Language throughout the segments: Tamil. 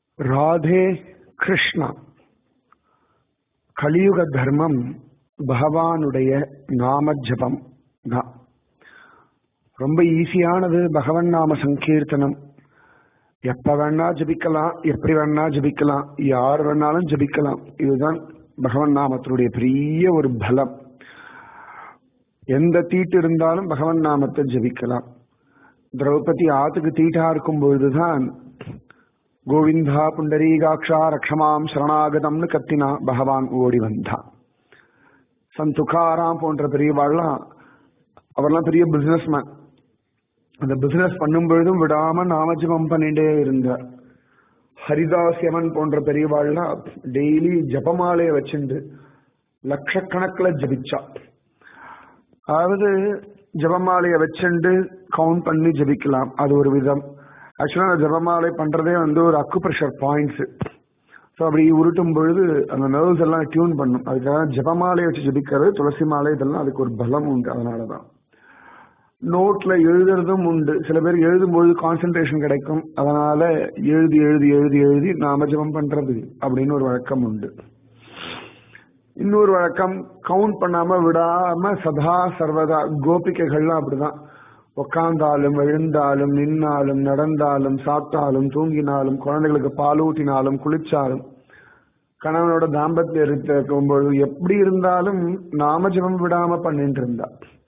ராதே கிருஷ்ணா கலியுக தர்மம் பகவானுடைய நாம ஜபம் தான் ரொம்ப ஈஸியானது பகவன் நாம சங்கீர்த்தனம் எப்ப வேணா ஜபிக்கலாம் எப்படி வேணா ஜபிக்கலாம் யார் வேணாலும் ஜபிக்கலாம் இதுதான் பகவன் நாமத்தினுடைய பெரிய ஒரு பலம் எந்த தீட்டு இருந்தாலும் பகவன் நாமத்தை ஜபிக்கலாம் திரௌபதி ஆத்துக்கு தீட்டா இருக்கும் பொழுதுதான் கோவிந்தா புண்டரீகாட்சா ரக்ஷமாம் சரணாகதம்னு கத்தினா பகவான் ஓடி வந்தான் சந்துகாராம் போன்ற பெரியவாள்லாம் அவர்லாம் பெரிய பிசினஸ் மேன் அந்த பிசினஸ் பண்ணும் பொழுதும் விடாம நாமஜபம் பண்ணிட்டே இருந்தார் ஹரிதாசியமன் போன்ற பெரியவாள்லாம் டெய்லி ஜபமாலைய வச்சுண்டு லட்சக்கணக்கில் ஜபிச்சா அதாவது ஜபமாலைய வச்சுண்டு கவுண்ட் பண்ணி ஜபிக்கலாம் அது ஒரு விதம் ஆக்சுவலாக ஜபமாலை பண்றதே வந்து ஒரு அக்கு ப்ரெஷர் பாயிண்ட்ஸ் ஸோ அப்படி உருட்டும் பொழுது அந்த நர்வ்ஸ் எல்லாம் டியூன் பண்ணும் அதுக்காக ஜபமாலையை வச்சு ஜபிக்கிறது துளசி மாலை இதெல்லாம் அதுக்கு ஒரு பலம் உண்டு அதனால தான் நோட்ல எழுதுறதும் உண்டு சில பேர் எழுதும்பொழுது கான்சென்ட்ரேஷன் கிடைக்கும் அதனால எழுதி எழுதி எழுதி எழுதி நாம ஜபம் பண்றது அப்படின்னு ஒரு வழக்கம் உண்டு இன்னொரு வழக்கம் கவுண்ட் பண்ணாம விடாம சதா சர்வதா கோபிகைகள்லாம் அப்படிதான் உக்காந்தாலும் எழுந்தாலும் நின்னாலும் நடந்தாலும் சாப்பிட்டாலும் தூங்கினாலும் குழந்தைகளுக்கு பாலூட்டினாலும் குளிச்சாலும் கணவனோட தாம்பத்திய இருக்கும்பொழுது எப்படி இருந்தாலும் நாம ஜபம் விடாம பண்ணிட்டு இருந்தா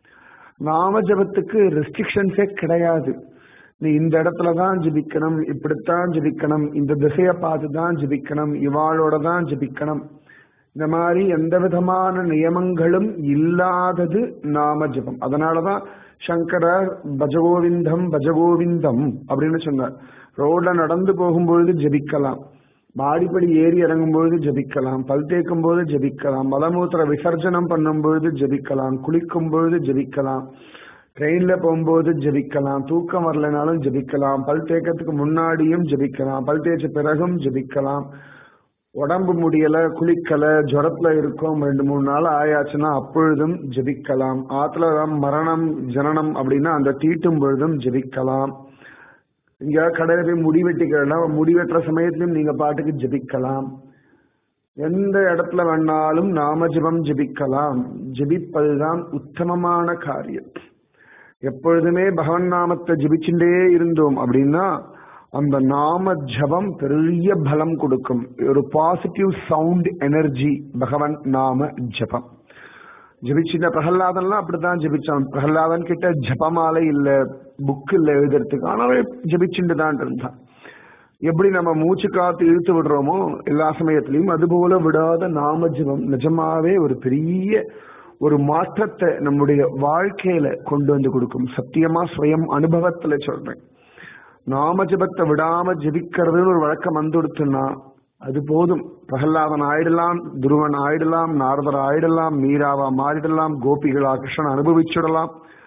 நாம ஜபத்துக்கு ரெஸ்ட்ரிக்ஷன்ஸே கிடையாது நீ இந்த இடத்துல தான் ஜபிக்கணும் இப்படித்தான் ஜபிக்கணும் இந்த திசையை பார்த்து தான் ஜபிக்கணும் இவாளோட தான் ஜபிக்கணும் இந்த மாதிரி எந்த விதமான நியமங்களும் இல்லாதது நாம ஜபம் அதனாலதான் சங்கரர் பஜகோவிந்தம் பஜகோவிந்தம் அப்படின்னு சொன்னார் ரோட்ல நடந்து போகும்பொழுது ஜபிக்கலாம் மாடிப்படி ஏறி இறங்கும் பொழுது ஜபிக்கலாம் பல் தேய்க்கும் போது ஜபிக்கலாம் மலமூத்திர விசர்ஜனம் பண்ணும் பொழுது ஜபிக்கலாம் குளிக்கும் பொழுது ஜபிக்கலாம் ட்ரெயின்ல போகும்போது ஜபிக்கலாம் தூக்கம் வரலனாலும் ஜபிக்கலாம் பல் தேய்க்கிறதுக்கு முன்னாடியும் ஜபிக்கலாம் பல் தேய்ச்ச பிறகும் ஜபிக்கலாம் உடம்பு முடியல குளிக்கல ஜுரத்துல இருக்கும் ரெண்டு மூணு நாள் ஆயாச்சுன்னா அப்பொழுதும் ஜபிக்கலாம் ஆத்துல மரணம் ஜனனம் அப்படின்னா அந்த தீட்டும் பொழுதும் ஜபிக்கலாம் இங்க கடையில போய் முடி வெட்டிக்கலாம் முடி வெட்டுற சமயத்திலும் நீங்க பாட்டுக்கு ஜபிக்கலாம் எந்த இடத்துல வேணாலும் நாம ஜபம் ஜபிக்கலாம் ஜபிப்பதுதான் உத்தமமான காரியம் எப்பொழுதுமே பகவன் நாமத்தை ஜபிச்சுட்டே இருந்தோம் அப்படின்னா அந்த நாம ஜபம் பெரிய பலம் கொடுக்கும் ஒரு பாசிட்டிவ் சவுண்ட் எனர்ஜி பகவன் நாம ஜபம் ஜபிச்சுட்ட பிரகலாதன்லாம் அப்படித்தான் ஜபிச்சான் பிரகலாதன் கிட்ட ஜபமாலை இல்ல புக் இல்ல எழுதுறதுக்கு ஆனாவே ஜபிச்சுட்டு தான் இருந்தான் எப்படி நம்ம மூச்சு காத்து இழுத்து விடுறோமோ எல்லா சமயத்திலையும் அதுபோல விடாத நாம ஜபம் நிஜமாவே ஒரு பெரிய ஒரு மாற்றத்தை நம்முடைய வாழ்க்கையில கொண்டு வந்து கொடுக்கும் சத்தியமா ஸ்வயம் அனுபவத்துல சொல்றேன் நாம ஜபத்தை விடாம ஜபிக்கிறதுன்னு ஒரு வழக்கம் வந்துடுத்துன்னா அது போதும் பிரகல்லாதன் ஆயிடலாம் துருவன் ஆயிடலாம் நாரதர் ஆயிடலாம் மீராவா மாறிடலாம் கோபிகளா கிருஷ்ணன் அனுபவிச்சுடலாம்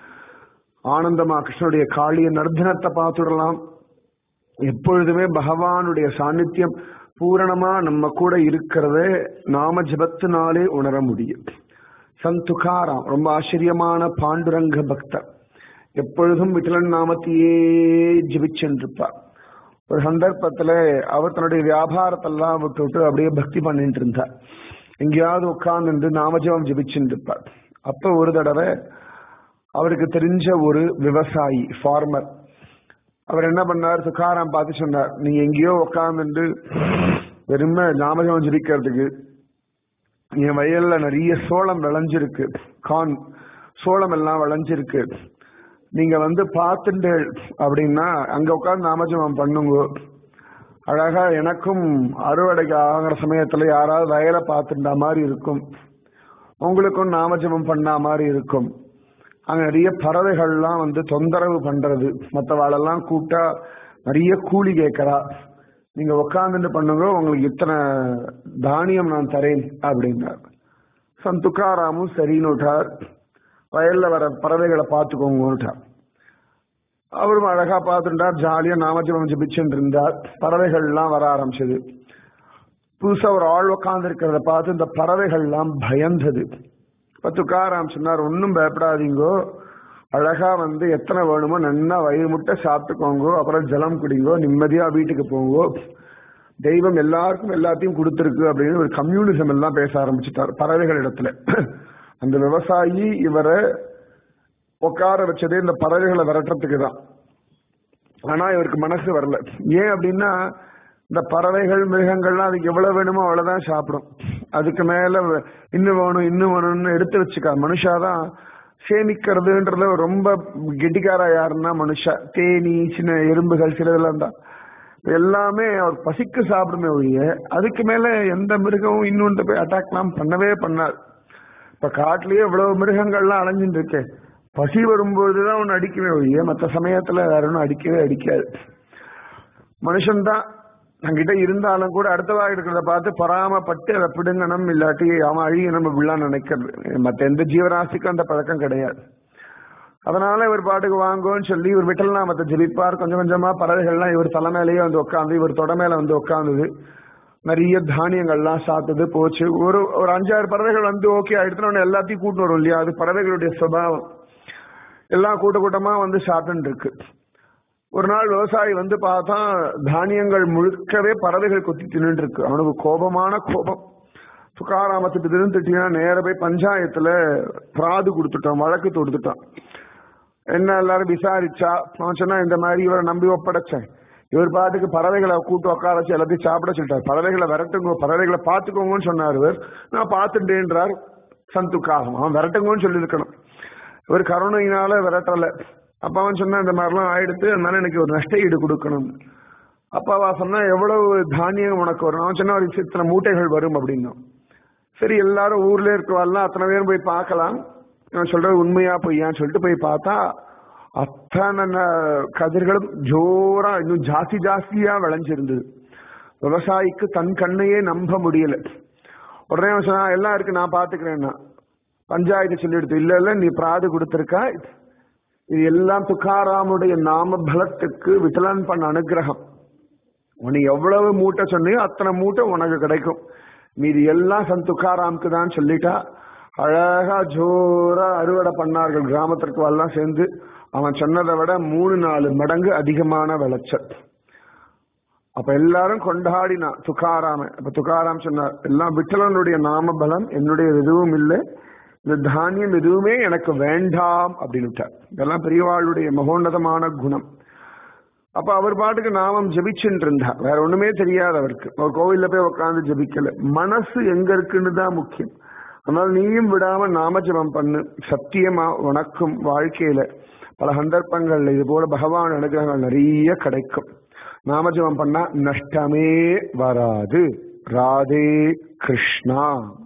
ஆனந்தமா கிருஷ்ணனுடைய காளிய நர்தனத்தை பார்த்துடலாம் எப்பொழுதுமே பகவானுடைய சாநித்தியம் பூரணமா நம்ம கூட இருக்கிறத நாம ஜபத்தினாலே உணர முடியும் சந்துகாராம் ரொம்ப ஆச்சரியமான பாண்டுரங்க பக்தர் எப்பொழுதும் விட்டலன் நாமத்தையே ஜபிச்சென்றிருப்பார் ஒரு சந்தர்ப்பத்துல அவர் தன்னுடைய வியாபாரத்தெல்லாம் விட்டு விட்டு அப்படியே பக்தி பண்ணிட்டு இருந்தார் எங்கேயாவது உட்கார்ந்து நாமஜபம் ஜபிச்சுட்டு இருப்பார் அப்ப ஒரு தடவை அவருக்கு தெரிஞ்ச ஒரு விவசாயி ஃபார்மர் அவர் என்ன பண்ணார் துக்காராம் பார்த்து சொன்னார் நீங்க எங்கேயோ உட்கார்ந்துட்டு வெறும நாமஜபம் ஜபிக்கிறதுக்கு என் வயல்ல நிறைய சோளம் விளைஞ்சிருக்கு கான் சோளம் எல்லாம் விளைஞ்சிருக்கு நீங்க வந்து பார்த்துட்டு அப்படின்னா அங்க உட்காந்து நாமஜபம் பண்ணுங்க அழகா எனக்கும் அறுவடைக்கு ஆகிற சமயத்துல யாராவது வயலை பார்த்துட்டா மாதிரி இருக்கும் உங்களுக்கும் நாமஜபம் பண்ணா மாதிரி இருக்கும் அங்க நிறைய பறவைகள்லாம் வந்து தொந்தரவு பண்றது மற்றவாளெல்லாம் கூப்பிட்டா நிறைய கூலி கேட்கறா நீங்க உட்காந்துட்டு பண்ணுங்க உங்களுக்கு இத்தனை தானியம் நான் தரேன் அப்படின்னார் சந்துக்காராமும் சரின்னு விட்டார் வயல்ல வர பறவைகளை பார்த்துக்கோங்கட்டார் அவரும் அழகா பார்த்துட்டார் ஜாலியா நாமஜபம் ஜபிச்சுட்டு இருந்தார் பறவைகள் எல்லாம் வர ஆரம்பிச்சது புதுசா ஒரு ஆள் உட்கார்ந்து இருக்கிறத பார்த்து இந்த பறவைகள் எல்லாம் பயந்தது இப்ப துக்காராம் சொன்னார் ஒன்னும் பயப்படாதீங்கோ அழகா வந்து எத்தனை வேணுமோ நன்னா வயிறு முட்டை சாப்பிட்டுக்கோங்க அப்புறம் ஜலம் குடிங்கோ நிம்மதியா வீட்டுக்கு போங்கோ தெய்வம் எல்லாருக்கும் எல்லாத்தையும் கொடுத்துருக்கு அப்படின்னு ஒரு கம்யூனிசம் எல்லாம் பேச ஆரம்பிச்சுட்டார் பறவைகள் இடத்துல அந்த விவசாயி இவரை உட்கார வச்சதே இந்த பறவைகளை விரட்டுறதுக்கு தான் ஆனா இவருக்கு மனசு வரல ஏன் அப்படின்னா இந்த பறவைகள் மிருகங்கள்லாம் அதுக்கு எவ்வளவு வேணுமோ அவ்வளவுதான் சாப்பிடும் அதுக்கு மேல இன்னும் வேணும் இன்னும் வேணும்னு எடுத்து வச்சுக்கா மனுஷாதான் சேமிக்கிறதுன்றதுல ரொம்ப கெட்டிக்காரா யாருன்னா மனுஷா தேனி சின்ன எறும்புகள் சிலதெல்லாம் தான் எல்லாமே அவர் பசிக்கு சாப்பிடுமே ஒழிய அதுக்கு மேல எந்த மிருகமும் இன்னொன்று போய் அட்டாக்லாம் பண்ணவே பண்ணாது இப்ப காட்டுலயே இவ்வளவு மிருகங்கள்லாம் அலைஞ்சுட்டு இருக்கு பசி வரும்போதுதான் ஒன்னு அடிக்கவே ஒழிய மற்ற சமயத்துல வேற ஒன்றும் அடிக்கவே அடிக்காது மனுஷன்தான் தங்கிட்ட இருந்தாலும் கூட அடுத்தவா இருக்கிறத பார்த்து பராமப்பட்டு அதை பிடுங்கணும் இல்லாட்டி அவன் அழியணும் இப்படிலாம் நினைக்கிறது மற்ற எந்த ஜீவராசிக்கும் அந்த பழக்கம் கிடையாது அதனால இவர் பாட்டுக்கு வாங்கோன்னு சொல்லி இவர் விட்டல் நாமத்தை ஜெபிப்பார் கொஞ்சம் கொஞ்சமா பறவைகள்லாம் இவர் தலைமையிலேயே வந்து உட்காந்து இவர் தொடமேல வந்து உட்காந்துது நிறைய தானியங்கள்லாம் சாப்பிட்டது போச்சு ஒரு ஒரு அஞ்சாறு பறவைகள் வந்து ஓகே ஆயிடுச்சுன்னா எல்லாத்தையும் கூட்டு வரும் இல்லையா அது பறவைகளுடைய சுபாவம் எல்லாம் கூட்ட கூட்டமா வந்து சாப்பிட்டு இருக்கு ஒரு நாள் விவசாயி வந்து பார்த்தா தானியங்கள் முழுக்கவே பறவைகள் கொத்தி தின்னுட்டு இருக்கு அவனுக்கு கோபமான கோபம் துக்காராமத்துட்டு தின்னு திட்டினா நேர போய் பஞ்சாயத்துல பிராது கொடுத்துட்டான் வழக்கு தொடுத்துட்டான் என்ன எல்லாரும் விசாரிச்சா அவன் சொன்னா இந்த மாதிரி இவரை நம்பி ஒப்படைச்சேன் இவர் பாட்டுக்கு பறவைகளை கூட்டு உட்கார வச்சு எல்லாத்தையும் சாப்பிட சொல்லிட்டார் பறவைகளை விரட்டுங்க பறவைகளை பார்த்துக்கோங்கன்னு சொன்னார் இவர் நான் பார்த்துட்டேன்றார் சந்துக்காகும் அவன் விரட்டுங்கன்னு சொல்லியிருக்கணும் இவர் கருணையினால விரட்டல அப்ப அவன் சொன்னா இந்த மாதிரிலாம் ஆயிடுத்து அதனால எனக்கு ஒரு நஷ்ட ஈடு கொடுக்கணும் அப்பாவா சொன்னா எவ்வளவு தானியம் உனக்கு வரும் அவன் சொன்னா ஒரு இத்தனை மூட்டைகள் வரும் அப்படின்னும் சரி எல்லாரும் ஊர்ல இருக்கவாள்லாம் அத்தனை பேரும் போய் பார்க்கலாம் இவன் சொல்றது உண்மையா பொய்யான்னு சொல்லிட்டு போய் பார்த்தா அத்தனை கதிர்களும் ஜோரா இன்னும் ஜாஸ்தி ஜாஸ்தியா விளைஞ்சிருந்தது விவசாயிக்கு தன் கண்ணையே நம்ப முடியல உடனே அவன் சொன்னா எல்லாம் இருக்கு நான் பாத்துக்கிறேன்னா பஞ்சாயத்து சொல்லிடுது இல்ல இல்ல நீ பிராது கொடுத்திருக்கா இது எல்லாம் துக்காராமுடைய நாம பலத்துக்கு விட்டலன் பண்ண அனுகிரகம் உனக்கு எவ்வளவு மூட்டை சொன்னியோ அத்தனை மூட்டை உனக்கு கிடைக்கும் மீதி எல்லாம் சன் துக்காராமுக்கு தான் சொல்லிட்டா அழகா ஜோரா அறுவடை பண்ணார்கள் கிராமத்திற்கு எல்லாம் சேர்ந்து அவன் சொன்னதை விட மூணு நாலு மடங்கு அதிகமான விளைச்சல் அப்ப எல்லாரும் கொண்டாடினா துக்காராம அப்ப துக்காராம் சொன்னார் எல்லாம் விட்டலனுடைய நாம பலம் என்னுடைய எதுவும் இல்லை இந்த தானியம் எதுவுமே எனக்கு வேண்டாம் அப்படின்னு இதெல்லாம் பெரியவாளுடைய மகோன்னதமான குணம் அப்ப அவர் பாட்டுக்கு நாமம் ஜபிச்சுட்டு இருந்தார் வேற ஒண்ணுமே தெரியாது அவருக்கு அவர் கோவில்ல போய் உட்காந்து ஜபிக்கல மனசு எங்க இருக்குன்னு தான் முக்கியம் அதனால நீயும் விடாம நாம ஜபம் பண்ணு சத்தியமா உனக்கும் வாழ்க்கையில பல சந்தர்ப்பங்கள்ல இது போல பகவான் அனுகிரகங்கள் நிறைய கிடைக்கும் நாமஜபம் பண்ணா நஷ்டமே வராது ராதே கிருஷ்ணா